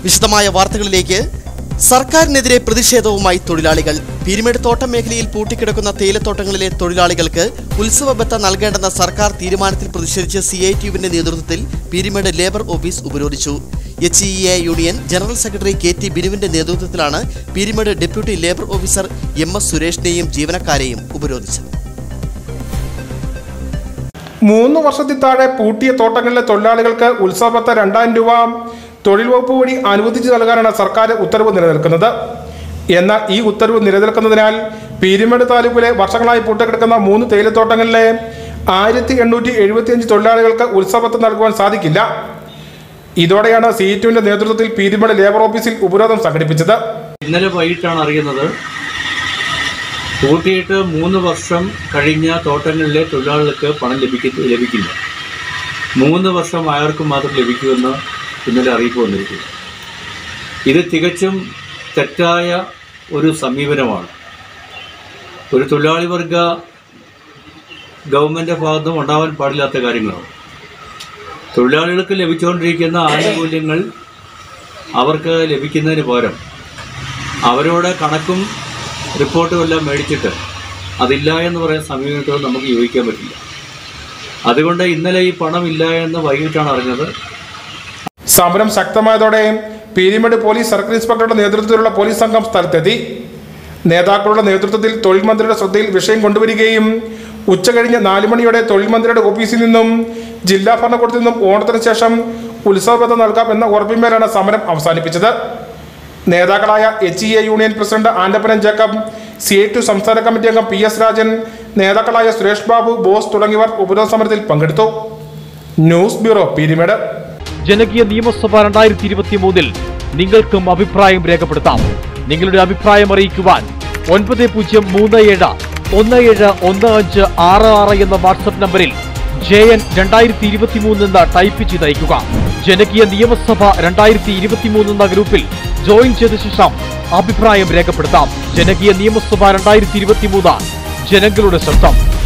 വിശദമായ വാർത്തകളിലേക്ക് സർക്കാരിനെതിരെ പ്രതിഷേധവുമായി തൊഴിലാളികൾ പീരുമേട് തോട്ടം മേഖലയിൽ പൂട്ടിക്കിടക്കുന്ന തേയിലത്തോട്ടങ്ങളിലെ തൊഴിലാളികൾക്ക് ഉത്സവ ബത്ത നൽകേണ്ടെന്ന സർക്കാർ തീരുമാനത്തിൽ പ്രതിഷേധിച്ച് സി ഐ ടിയുവിന്റെ നേതൃത്വത്തിൽ പീരുമേട് ലേബർ ഓഫീസ് ഉപരോധിച്ചു H E A union general secretary K T ബിനുവിന്റെ നേതൃത്വത്തിലാണ് Peermade deputy labour officer M S സുരേഷിനെയും ജീവനക്കാരെയും ഉപരോധിച്ചത് മൂന്ന് വർഷത്തിൽ താഴെ പൂട്ടിയ തോട്ടങ്ങളിലെ തൊഴിലാളികൾക്ക് ഉത്സവത്തെ രണ്ടായിരം രൂപ തൊഴിൽ വകുപ്പ് വഴി അനുവദിച്ചു നൽകാനാണ് സർക്കാർ ഉത്തരവ് നിലനിൽക്കുന്നത് എന്നാൽ ഈ ഉത്തരവ് നിലനിൽക്കുന്നതിനാൽ പീരുമേട് താലൂക്കിലെ വർഷങ്ങളായി പൂട്ടിക്കിടക്കുന്ന മൂന്ന് തേയിലത്തോട്ടങ്ങളിലെ ആയിരത്തി എണ്ണൂറ്റി എഴുപത്തിയഞ്ച് തൊഴിലാളികൾക്ക് ഉത്സവത്ത് നൽകുവാൻ സാധിക്കില്ല ഇതോടെയാണ് സി ടുവിന്റെ നേതൃത്വത്തിൽ പീരുമേട് ലേബർ ഓഫീസിൽ ഉപരോധം സംഘടിപ്പിച്ചത് ഇന്നലെ വൈകിട്ടാണ് അറിയുന്നത് പൂട്ടിയിട്ട് മൂന്ന് വർഷം കഴിഞ്ഞ തോട്ടങ്ങളിലെ തൊഴിലാളികൾക്ക് പണം ലഭിക്ക ലഭിക്കില്ല മൂന്ന് വർഷം അയാൾക്ക് മാത്രം ലഭിക്കുമെന്ന് ഇന്നലെ അറിയിപ്പ് വന്നിരിക്കുന്നു ഇത് തികച്ചും തെറ്റായ ഒരു സമീപനമാണ് ഒരു തൊഴിലാളി വർഗ ഗവൺമെൻറ് ഭാഗത്തും ഉണ്ടാവാൻ പാടില്ലാത്ത കാര്യങ്ങളാണ് തൊഴിലാളികൾക്ക് ലഭിച്ചുകൊണ്ടിരിക്കുന്ന ആനുകൂല്യങ്ങൾ അവർക്ക് ലഭിക്കുന്നതിന് പകരം അവരോട് കണക്കും റിപ്പോർട്ടും എല്ലാം മേടിച്ചിട്ട് അതില്ല എന്ന് പറയുന്ന സമീപനത്തോട് നമുക്ക് യോജിക്കാൻ പറ്റില്ല അതുകൊണ്ട് ഇന്നലെ ഈ പണം ഇല്ല എന്ന് വൈകിട്ടാണ് അറിഞ്ഞത് സമരം ശക്തമായതോടെ പീരിമേട് പോലീസ് സർക്കിൾ ഇൻസ്പെക്ടറുടെ നേതൃത്വത്തിലുള്ള പോലീസ് സംഘം സ്ഥലത്തെത്തി നേതാക്കളുടെ നേതൃത്വത്തിൽ തൊഴിൽ മന്ത്രിയുടെ ശ്രദ്ധയിൽ വിഷയം കൊണ്ടുവരികയും ഉച്ചകഴിഞ്ഞ് നാല് മണിയോടെ തൊഴിൽ മന്ത്രിയുടെ ഓഫീസിൽ നിന്നും ജില്ലാ ഭരണകൂടത്തിൽ നിന്നും ഓണത്തിന് ശേഷം ഉത്സവബദ്ധം നൽകാം എന്ന ഉറപ്പിന്മേലാണ് സമരം അവസാനിപ്പിച്ചത് നേതാക്കളായ H E A union president ആൻഡപ്പനൻ ജേക്കബ് സി ഐ ടു സംസ്ഥാന കമ്മിറ്റി അംഗം പി എസ് രാജൻ നേതാക്കളായ സുരേഷ് ബാബു ബോസ് തുടങ്ങിയവർ ഉപരോധ സമരത്തിൽ പങ്കെടുത്തു ന്യൂസ് ബ്യൂറോ പീരിമേട് ജനകീയ നിയമസഭ രണ്ടായിരത്തി ഇരുപത്തി മൂന്നിൽ നിങ്ങൾക്കും അഭിപ്രായം രേഖപ്പെടുത്താം നിങ്ങളുടെ അഭിപ്രായം അറിയിക്കുവാൻ ഒൻപത് പൂജ്യം മൂന്ന് ഏഴ് ഒന്ന് ഏഴ് ഒന്ന് അഞ്ച് ആറ് ആറ് എന്ന വാട്സപ്പ് നമ്പറിൽ ജെ എൻ രണ്ടായിരത്തി ഇരുപത്തി മൂന്ന് എന്ന് ടൈപ്പ് ചെയ്ത് അയക്കുക ജനകീയ നിയമസഭ രണ്ടായിരത്തി ഇരുപത്തി മൂന്ന് എന്ന ഗ്രൂപ്പിൽ ജോയിൻ ചെയ്ത ശേഷം അഭിപ്രായം രേഖപ്പെടുത്താം ജനകീയ നിയമസഭ രണ്ടായിരത്തി ഇരുപത്തി മൂന്ന് ജനങ്ങളുടെ ശബ്ദം